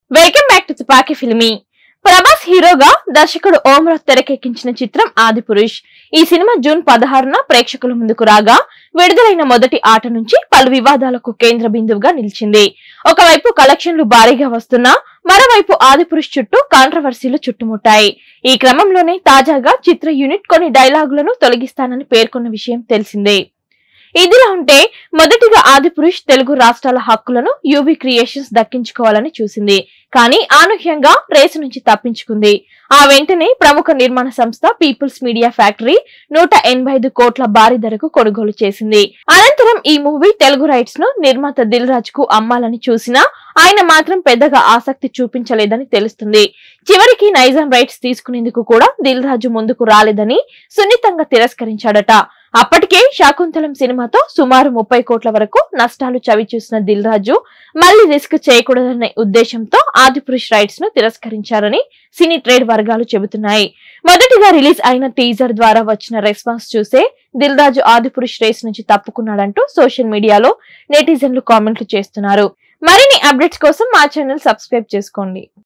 welcome back to తుపాకి ఫిల్మీ ప్రభాస్ హీరోగా దర్శకుడు ఓమరాజ్ తెరకెక్కించిన చిత్రం ఆదిపురుష్ ఈ సినిమా జూన్ పదహారున ప్రేక్షకుల ముందుకు రాగా విడుదలైన మొదటి ఆట నుంచి పలు వివాదాలకు కేంద్ర బిందువుగా నిలిచింది ఒకవైపు కలెక్షన్లు భారీగా వస్తున్నా మరోవైపు ఆదిపురుష్ చుట్టూ కాంట్రవర్సీలు చుట్టుముట్టాయి ఈ క్రమంలోనే తాజాగా చిత్ర యూనిట్ కొన్ని డైలాగులను తొలగిస్తానని పేర్కొన్న విషయం తెలిసిందే ఇదిలా ఉంటే మొదటిగా ఆదిపురుష్ తెలుగు రాష్ట్రాల హక్కులను యూవీ క్రియేషన్స్ దక్కించుకోవాలని చూసింది కానీ అనూహ్యంగా రేసు నుంచి తప్పించుకుంది ఆ వెంటనే ప్రముఖ నిర్మాణ సంస్థ పీపుల్స్ మీడియా ఫ్యాక్టరీ నూట ఎనభై ఐదు కోట్ల భారీ ధరకు కొనుగోలు చేసింది అనంతరం ఈ మూవీ తెలుగు రైట్స్ ను నిర్మాత దిల్ రాజ్ కు అమ్మాలని చూసినా ఆయన మాత్రం పెద్దగా ఆసక్తి చూపించలేదని తెలుస్తుంది చివరికి నైజాం రైట్స్ తీసుకునేందుకు కూడా దిల్ రాజు ముందుకు రాలేదని సున్నితంగా తిరస్కరించాడట అప్పటికే శాకుంతలం సినిమాతో సుమారు ముప్పై కోట్ల వరకు నష్టాలు చవిచూసిన దిల్ రాజు మళ్లీ రిస్క్ చేయకూడదనే ఉద్దేశంతో ఆదిపురుష్ రైట్స్ ను తిరస్కరించారని సినీ ట్రేడ్ వర్గాలు చెబుతున్నాయి మొదటిగా రిలీజ్ అయిన టీజర్ ద్వారా వచ్చిన రెస్పాన్స్ చూసే దిల్ రాజు ఆదిపురుష్ రేస్ నుంచి తప్పుకున్నాడంటూ సోషల్ మీడియాలో నెటిజన్లు కామెంట్లు చేస్తున్నారు మరిన్ని అప్డేట్స్ కోసం మా ఛానల్ సబ్స్క్రైబ్ చేసుకోండి